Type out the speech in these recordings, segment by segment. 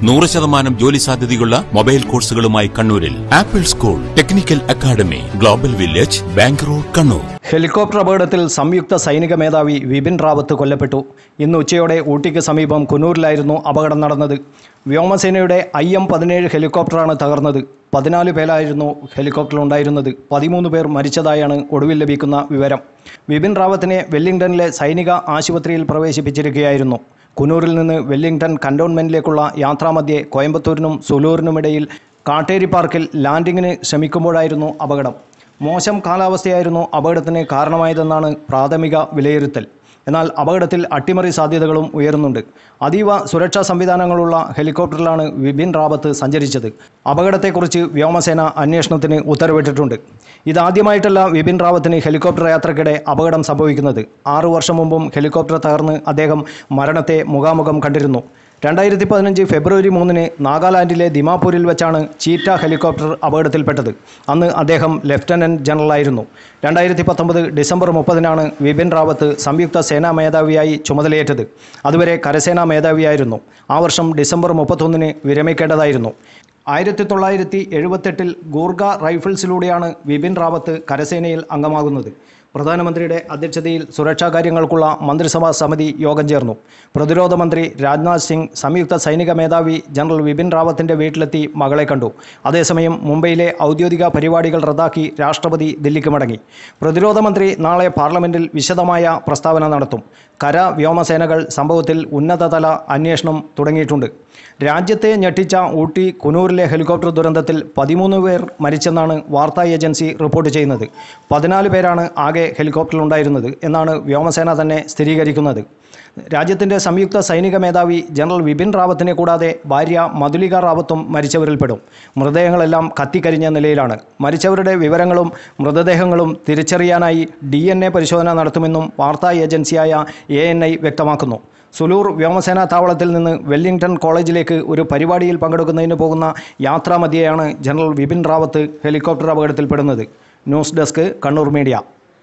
നൂറ് ശതമാനം ജോലി സാധ്യതയുള്ള മൊബൈൽ കോഴ്സുകളുമായി കണ്ണൂരിൽ Apple school technical academy global village bank road Kannur helicopter അപകടത്തിൽ സംയുക്ത സൈനിക മേധാവി വിപിൻ റാവത്ത് കൊല്ലപ്പെട്ടു ഇന്ന് ഉച്ചയോടെ ഊട്ടിക്ക് സമീപം കുന്നൂരിലായിരുന്നു അപകടം നടന്നത് വ്യോമസേനയുടെ ഐ എം പതിനേഴ് ഹെലികോപ്റ്ററാണ് തകർന്നത് പതിനാല് പേരായിരുന്നു ഹെലികോപ്റ്ററിലുണ്ടായിരുന്നത് പതിമൂന്ന് പേർ മരിച്ചതായാണ് ഒടുവിൽ ലഭിക്കുന്ന വിവരം വിപിൻ റാവത്തിനെ വെല്ലിംഗ്ടണിലെ സൈനിക ആശുപത്രിയിൽ പ്രവേശിപ്പിച്ചിരിക്കുകയായിരുന്നു കുന്നൂരിൽ നിന്ന് വെല്ലിംഗ്ടൺ കന്റോൺമെന്റിലേക്കുള്ള യാത്രാമധ്യേ കോയമ്പത്തൂരിനും സുലൂരിനുമിടയിൽ കാട്ടേരി പാർക്കിൽ ലാൻഡിങ്ങിന് ശ്രമിക്കുമ്പോഴായിരുന്നു അപകടം മോശം കാലാവസ്ഥയായിരുന്നു അപകടത്തിന് കാരണമായതെന്നാണ് പ്രാഥമിക വിലയിരുത്തൽ എന്നാൽ അപകടത്തിൽ അട്ടിമറി സാധ്യതകളും ഉയരുന്നുണ്ട് അതീവ സുരക്ഷാ സംവിധാനങ്ങളുള്ള ഹെലികോപ്റ്ററിലാണ് വിപിൻ റാവത്ത് സഞ്ചരിച്ചത് അപകടത്തെക്കുറിച്ച് വ്യോമസേന അന്വേഷണത്തിന് ഉത്തരവിട്ടിട്ടുണ്ട് ഇതാദ്യമായിട്ടല്ല വിപിൻ റാവത്തിന് ഹെലികോപ്റ്റർ യാത്രക്കിടെ അപകടം സംഭവിക്കുന്നത് ആറു വർഷം മുമ്പും ഹെലികോപ്റ്റർ തകർന്ന് അദ്ദേഹം മരണത്തെ മുഖാമുഖം കണ്ടിരുന്നു രണ്ടായിരത്തി പതിനഞ്ച് ഫെബ്രുവരി മൂന്നിന് നാഗാലാൻഡിലെ ദിമാപൂരിൽ വെച്ചാണ് ചീറ്റ ഹെലികോപ്റ്റർ അപകടത്തിൽപ്പെട്ടത് അന്ന് അദ്ദേഹം ലഫ്റ്റനന്റ് ജനറലായിരുന്നു രണ്ടായിരത്തി പത്തൊമ്പത് ഡിസംബർ മുപ്പതിനാണ് വിപിൻ റാവത്ത് സംയുക്ത സേനാ മേധാവിയായി ചുമതലയേറ്റത് അതുവരെ കരസേനാ മേധാവിയായിരുന്നു ആ വർഷം ഡിസംബർ മുപ്പത്തൊന്നിന് വിരമിക്കേണ്ടതായിരുന്നു ആയിരത്തി തൊള്ളായിരത്തി എഴുപത്തെട്ടിൽ ഗൂർഗ റൈഫിൾസിലൂടെയാണ് വിപിൻ റാവത്ത് കരസേനയിൽ അംഗമാകുന്നത് പ്രധാനമന്ത്രിയുടെ അധ്യക്ഷതയിൽ സുരക്ഷാ കാര്യങ്ങൾക്കുള്ള മന്ത്രിസഭാ സമിതി യോഗം ചേർന്നു പ്രതിരോധ മന്ത്രി രാജ്നാഥ് സിംഗ് സംയുക്ത സൈനിക മേധാവി ജനറൽ വിപിൻ റാവത്തിന്റെ വീട്ടിലെത്തി മകളെ കണ്ടു അതേസമയം മുംബൈയിലെ ഔദ്യോഗിക പരിപാടികൾ റദ്ദാക്കി രാഷ്ട്രപതി ദില്ലിക്ക് മടങ്ങി പ്രതിരോധ മന്ത്രി നാളെ പാർലമെന്റിൽ വിശദമായ പ്രസ്താവന നടത്തും കര വ്യോമസേനകൾ സംഭവത്തിൽ ഉന്നതതല അന്വേഷണം തുടങ്ങിയിട്ടുണ്ട് രാജ്യത്തെ ഞെട്ടിച്ച ഊട്ടി കുനൂരിലെ ഹെലികോപ്റ്റർ ദുരന്തത്തിൽ പതിമൂന്ന് പേർ മരിച്ചെന്നാണ് വാർത്താ ഏജൻസി റിപ്പോർട്ട് ചെയ്യുന്നത് പതിനാല് പേരാണ് ആകെ ഹെലികോപ്റ്ററിലുണ്ടായിരുന്നത് എന്നാണ് വ്യോമസേന തന്നെ സ്ഥിരീകരിക്കുന്നത് രാജ്യത്തിൻ്റെ സംയുക്ത സൈനിക മേധാവി ജനറൽ വിപിൻ റാവത്തിനെ കൂടാതെ ഭാര്യ മധുലിക റാവത്തും മരിച്ചവരിൽപ്പെടും മൃതദേഹങ്ങളെല്ലാം കത്തിക്കരിഞ്ഞ നിലയിലാണ് മരിച്ചവരുടെ വിവരങ്ങളും മൃതദേഹങ്ങളും തിരിച്ചറിയാനായി ഡി പരിശോധന നടത്തുമെന്നും വാർത്താ ഏജൻസിയായ എ വ്യക്തമാക്കുന്നു സുലൂർ വ്യോമസേനാ താവളത്തിൽ നിന്ന് വെല്ലിംഗ്ടൺ കോളേജിലേക്ക് ഒരു പരിപാടിയിൽ പങ്കെടുക്കുന്നതിന് പോകുന്ന യാത്രാമധ്യയാണ് ജനറൽ വിപിൻ റാവത്ത് ഹെലികോപ്റ്റർ അപകടത്തിൽപ്പെടുന്നത് ന്യൂസ് ഡെസ്ക് കണ്ണൂർ മീഡിയ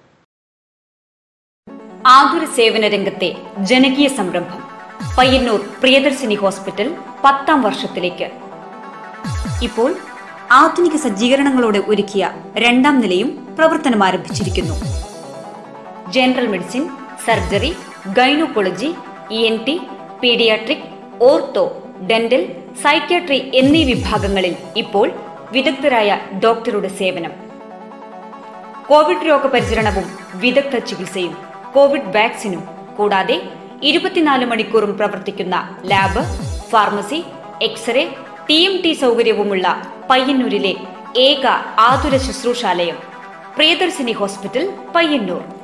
ആതുര സേവന രംഗത്തെ ജനകീയ സംരംഭം പയ്യന്നൂർ പ്രിയദർശിനി ഹോസ്പിറ്റൽ പത്താം വർഷത്തിലേക്ക് ഇപ്പോൾ ആധുനിക സജ്ജീകരണങ്ങളോടെ ഒരുക്കിയ രണ്ടാം നിലയും പ്രവർത്തനം ആരംഭിച്ചിരിക്കുന്നു general medicine surgery gynaecology E N T paediatric ortho dental psychiatry എന്നീ വിഭാഗങ്ങളിൽ ഇപ്പോൾ വിദഗ്ധരായ ഡോക്ടറുടെ സേവനം കോവിഡ് രോഗപരിചരണവും വിദഗ്ധ ചികിത്സയും കോവിഡ് വാക്സിനും കൂടാതെ ഇരുപത്തിനാല് മണിക്കൂറും പ്രവർത്തിക്കുന്ന lab pharmacy X ray T M T സൗകര്യവുമുള്ള പയ്യന്നൂരിലെ ഏക ആതുര ശുശ്രൂഷാലയം പ്രിയദർശിനി ഹോസ്പിറ്റൽ പയ്യന്നൂർ